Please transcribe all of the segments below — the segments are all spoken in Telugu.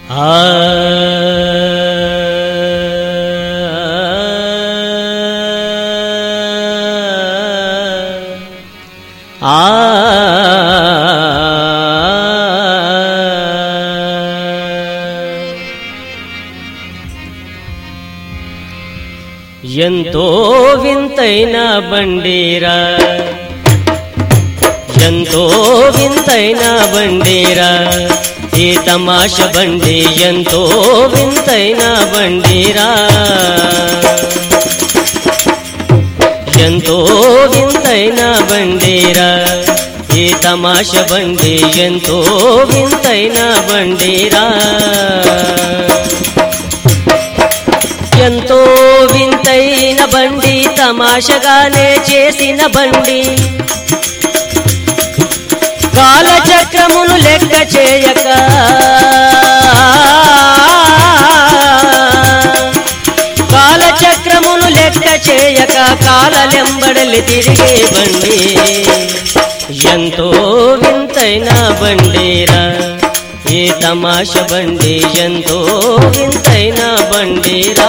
ఎంతో వింతైన బండీరా ఎంతో వింతైన బండీరా ఈ తమాష బండి ఎంతో వింతైన బండిరా ఎంతో వింతైన బండిరా ఈ తమాష బండి ఎంతో వింతైన బండిరా ఎంతో వింతైన బండి తమాషగానే చేసిన బండి కాలచక్రమును లెక్క చేయక కాలచక్రమును లెక్క చేయక కాలలెంబడలి తిరిగే బండి ఎంతో వింతైన బండిరా ఈ తమాష బండి ఎంతో వింతైన బండిరా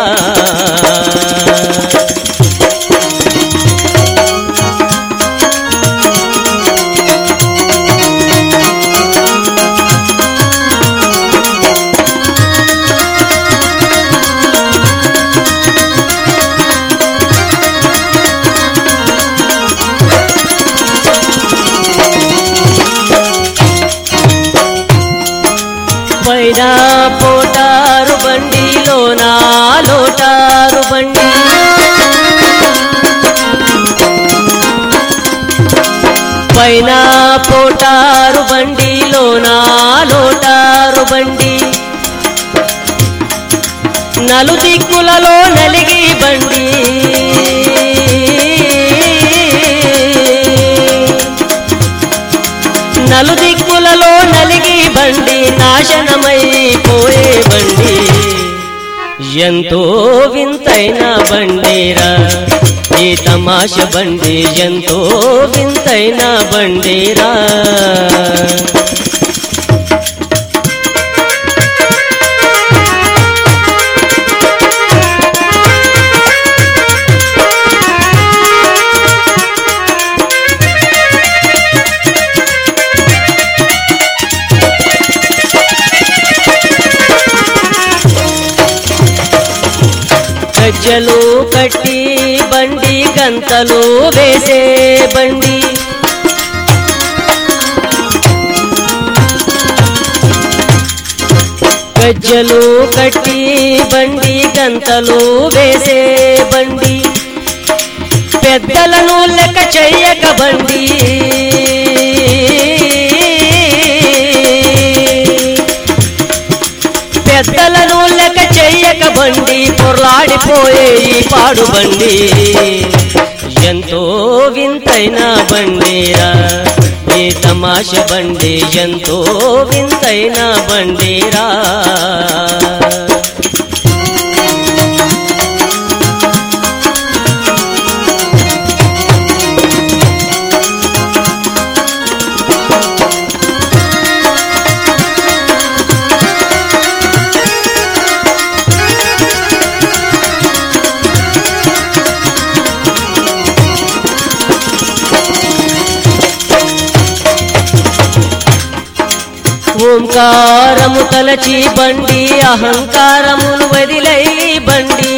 పైన పోటారు బండిలో నా లోటారు బండి పైన పోటారు బండిలో నా లోటారు బండి నలు దిక్కులలో నలిగి బండి నలు దిక్కులలో నలిగి బండి నాశనమై పోయే బండి ఎంతో వింతైన బండిరా ఈ తమాష బండి ఎంతో వింతైన బండిరా గజ్జలు కట్టి బండి గంతలు వేసే బండి గజ్జలు కట్టి బండి గంతలు వేసే బండి పెద్దలను లెక్క చెయ్యక బండి పెద్దలను లెక్క చెయ్యక బండి పొర్లాడిపోయే ఈ పాడు బండి ఎంతో వింతైన బండిరా ఈ తమాష బండి ఎంతో వింతైన బండిరా ఓంకారము తలచి బండి అహంకారమును వదిలై బండి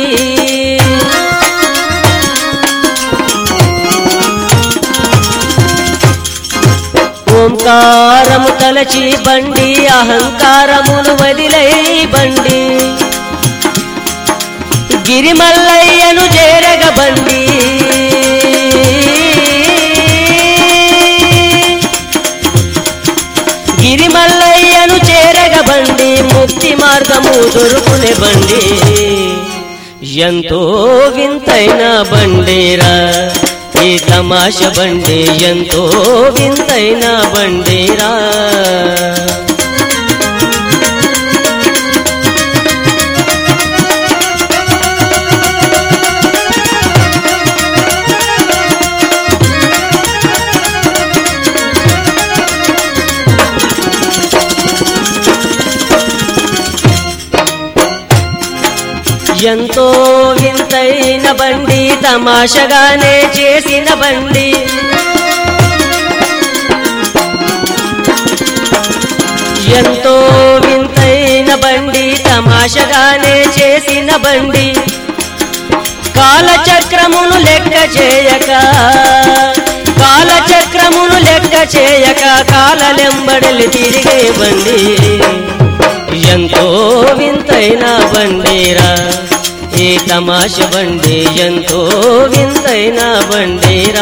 ఓంకారము తలచి బండి అహంకారమును వదిలై బండి గిరిమల్లయ్యను చేరగ బండి గిరిమల్లయ్యను చేరగ బండి ముక్తి మార్గము దొరుకునే బండి ఎంతో వింతైన బండిరా ఈ తమాష బండి ఎంతో వింతైన బండిరా ఎంతో వింతైన బండి తమాషగానే చేసిన బండి ఎంతో వింతైన బండి తమాషగానే చేసిన బండి కాలచక్రమును లెక్క చేయక కాలచక్రమును లెక్క చేయక కాలలెంబడలు తిరిగే బండి ఎంతో వింతైన బండిరా ఈ తమాష బండి ఎంతో వింతైన బండిరా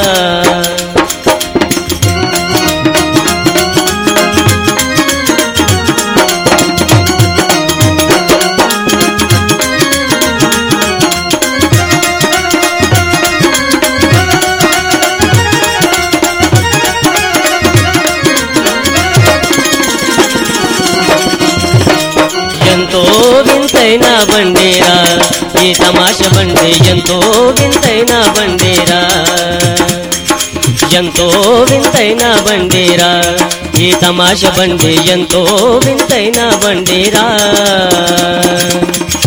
ఎంతో వింతైన బండేరా ఈ తమాష బండి ఎంతో వింతైన బండేరా ఎంతో వింతైన బండేరా ఈ తమాష బండి ఎంతో వింతైన బండేరా